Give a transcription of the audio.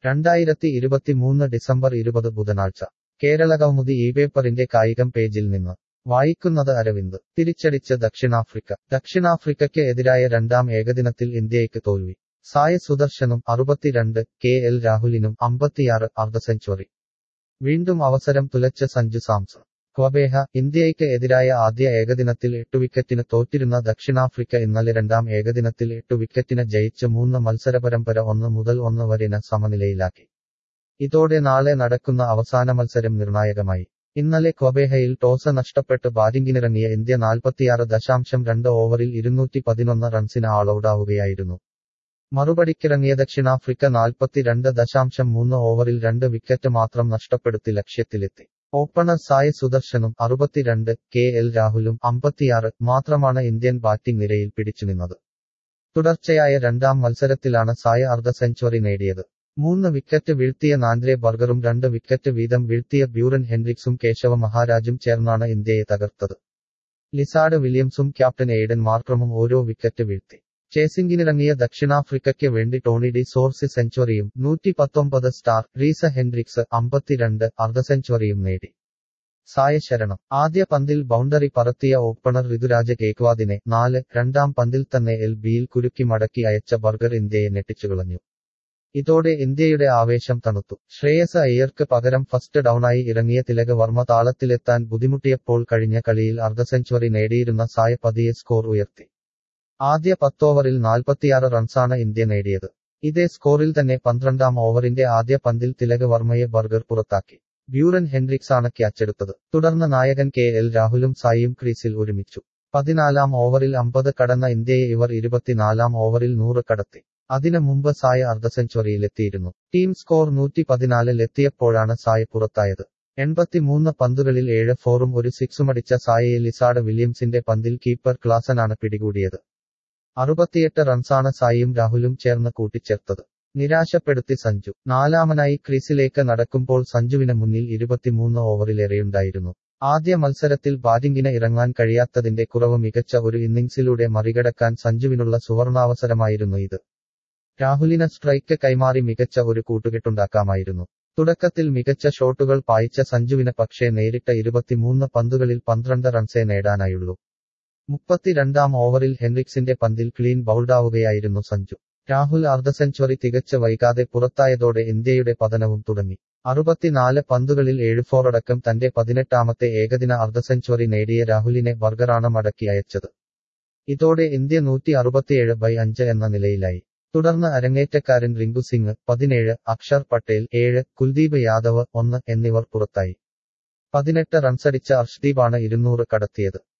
രണ്ടായിരത്തി ഇരുപത്തിമൂന്ന് ഡിസംബർ ഇരുപത് ബുധനാഴ്ച കേരളകൗമുദി ഈ പേപ്പറിന്റെ കായികം പേജിൽ നിന്ന് വായിക്കുന്നത് അരവിന്ദ് തിരിച്ചടിച്ച് ദക്ഷിണാഫ്രിക്ക ദക്ഷിണാഫ്രിക്കയ്ക്ക് എതിരായ രണ്ടാം ഏകദിനത്തിൽ ഇന്ത്യയ്ക്ക് തോൽവി സായ സുദർശനും അറുപത്തിരണ്ട് കെ എൽ രാഹുലിനും അമ്പത്തിയാറ് അർദ്ധ സെഞ്ചുറി വീണ്ടും അവസരം തുലച്ച സഞ്ജു സാംസൺ ക്വബേഹ ഇന്ത്യയ്ക്ക് എതിരായ ആദ്യ ഏകദിനത്തിൽ എട്ട് വിക്കറ്റിന് തോറ്റിരുന്ന ദക്ഷിണാഫ്രിക്ക ഇന്നലെ രണ്ടാം ഏകദിനത്തിൽ എട്ട് വിക്കറ്റിന് ജയിച്ച് മൂന്ന് മത്സരപരമ്പര ഒന്ന് മുതൽ ഒന്ന് വരെന സമനിലയിലാക്കി ഇതോടെ നാളെ നടക്കുന്ന അവസാന മത്സരം നിർണായകമായി ഇന്നലെ ക്വബേഹയിൽ ടോസ് നഷ്ടപ്പെട്ട് ബാറ്റിംഗിനിറങ്ങിയ ഇന്ത്യ നാൽപ്പത്തിയാറ് ദശാംശം രണ്ട് ഓവറിൽ ഇരുന്നൂറ്റി പതിനൊന്ന് റൺസിന് ആളൌട്ടാവുകയായിരുന്നു മറുപടിക്കിറങ്ങിയ ദക്ഷിണാഫ്രിക്ക നാൽപ്പത്തിരണ്ട് ദശാംശം മൂന്ന് ഓവറിൽ രണ്ട് വിക്കറ്റ് മാത്രം നഷ്ടപ്പെടുത്തി ലക്ഷ്യത്തിലെത്തി ഓപ്പണർ സായ് സുദർശനും അറുപത്തിരണ്ട് കെ എൽ രാഹുലും അമ്പത്തിയാറ് മാത്രമാണ് ഇന്ത്യൻ ബാറ്റിംഗ് നിരയിൽ പിടിച്ചുനിന്നത് തുടർച്ചയായ രണ്ടാം മത്സരത്തിലാണ് സായ അർദ്ധ സെഞ്ചുറി നേടിയത് മൂന്ന് വിക്കറ്റ് വീഴ്ത്തിയ നാന്ദ്രെ ബർഗറും രണ്ട് വിക്കറ്റ് വീതം വീഴ്ത്തിയ ബ്യൂറൻ ഹെൻറിക്സും കേശവ മഹാരാജും ചേർന്നാണ് ഇന്ത്യയെ തകർത്തത് ലിസാഡ് വില്യംസും ക്യാപ്റ്റൻ എയ്ഡൻ മാർക്രമും ഓരോ വിക്കറ്റ് വീഴ്ത്തി ചേസിംഗിനിറങ്ങിയ ദക്ഷിണാഫ്രിക്കയ്ക്ക് വേണ്ടി ടോണി ഡി സോർസി സെഞ്ചുറിയും നൂറ്റി പത്തൊമ്പത് സ്റ്റാർ റീസ ഹെൻഡ്രിക്സ് അമ്പത്തിരണ്ട് അർദ്ധ സെഞ്ചുറിയും നേടി സായ ശരണം ആദ്യ പന്തിൽ ബൗണ്ടറി പറത്തിയ ഓപ്പണർ ഋതുരാജ കേക്വാദിനെ നാല് രണ്ടാം പന്തിൽ തന്നെ എൽ ബിയിൽ കുരുക്കി മടക്കി അയച്ച ബർഗർ ഇന്ത്യയെ ഞെട്ടിച്ചുകളഞ്ഞു ഇതോടെ ഇന്ത്യയുടെ ആവേശം തണുത്തു ശ്രേയസ് അയ്യർക്ക് പകരം ഫസ്റ്റ് ഡൌണായി ഇറങ്ങിയ തിലക് വർമ്മ താളത്തിലെത്താൻ ബുദ്ധിമുട്ടിയപ്പോൾ കഴിഞ്ഞ കളിയിൽ അർദ്ധ സെഞ്ചുറി നേടിയിരുന്ന സായ പതിയെ സ്കോർ ഉയർത്തി ആദ്യ പത്തോവറിൽ നാൽപ്പത്തിയാറ് റൺസാണ് ഇന്ത്യ നേടിയത് ഇതേ സ്കോറിൽ തന്നെ പന്ത്രണ്ടാം ഓവറിന്റെ ആദ്യ പന്തിൽ തിലക് വർമ്മയെ ബർഗർ പുറത്താക്കി ബ്യൂറൻ ഹെൻറിക്സാണ് ക്യാച്ചെടുത്തത് തുടർന്ന് നായകൻ കെ എൽ രാഹുലും സായിയും ക്രീസിൽ ഒരുമിച്ചു പതിനാലാം ഓവറിൽ അമ്പത് കടന്ന ഇന്ത്യയെ ഇവർ ഇരുപത്തിനാലാം ഓവറിൽ നൂറ് കടത്തി അതിനു മുമ്പ് സായ അർദ്ധ സെഞ്ചുറിയിലെത്തിയിരുന്നു ടീം സ്കോർ നൂറ്റി പതിനാലിലെത്തിയപ്പോഴാണ് സായ പുറത്തായത് എൺപത്തിമൂന്ന് പന്തുകളിൽ ഏഴ് ഫോറും ഒരു സിക്സുമടിച്ച സായയെ ലിസാഡ് വില്യംസിന്റെ പന്തിൽ കീപ്പർ ക്ലാസനാണ് പിടികൂടിയത് അറുപത്തിയെട്ട് റൺസാണ് സായിയും രാഹുലും ചേർന്ന് കൂട്ടിച്ചേർത്തത് നിരാശപ്പെടുത്തി സഞ്ജു നാലാമനായി ക്രീസിലേക്ക് നടക്കുമ്പോൾ സഞ്ജുവിന് മുന്നിൽ ഇരുപത്തിമൂന്ന് ഓവറിലേറെയുണ്ടായിരുന്നു ആദ്യ മത്സരത്തിൽ ബാറ്റിംഗിന് ഇറങ്ങാൻ കഴിയാത്തതിന്റെ കുറവ് മികച്ച ഒരു ഇന്നിംഗ്സിലൂടെ മറികടക്കാൻ സഞ്ജുവിനുള്ള സുവർണാവസരമായിരുന്നു ഇത് രാഹുലിന് സ്ട്രൈക്ക് കൈമാറി മികച്ച ഒരു കൂട്ടുകെട്ടുണ്ടാക്കാമായിരുന്നു തുടക്കത്തിൽ മികച്ച ഷോട്ടുകൾ പായിച്ച സഞ്ജുവിന് പക്ഷേ നേരിട്ട ഇരുപത്തിമൂന്ന് പന്തുകളിൽ പന്ത്രണ്ട് റൺസേ നേടാനായുള്ളൂ മുപ്പത്തിരണ്ടാം ഓവറിൽ ഹെൻറിക്സിന്റെ പന്തിൽ ക്ലീൻ ബൗൾഡാവുകയായിരുന്നു സഞ്ജു രാഹുൽ അർദ്ധ സെഞ്ചുറി തികച്ച് വൈകാതെ പുറത്തായതോടെ ഇന്ത്യയുടെ പതനവും തുടങ്ങി അറുപത്തിനാല് പന്തുകളിൽ ഏഴ് ഫോറടക്കം തന്റെ പതിനെട്ടാമത്തെ ഏകദിന അർദ്ധ സെഞ്ചുറി നേടിയ രാഹുലിനെ ബർഗറാണ് മടക്കി അയച്ചത് ഇതോടെ ഇന്ത്യ നൂറ്റി അറുപത്തിയേഴ് ബൈ അഞ്ച് എന്ന നിലയിലായി തുടർന്ന് അരങ്ങേറ്റക്കാരൻ റിങ്കു സിംഗ് പതിനേഴ് അക്ഷർ പട്ടേൽ ഏഴ് കുൽദീപ് യാദവ് ഒന്ന് എന്നിവർ പുറത്തായി പതിനെട്ട് റൺസടിച്ച അർഷ്ദീപാണ് ഇരുന്നൂറ് കടത്തിയത്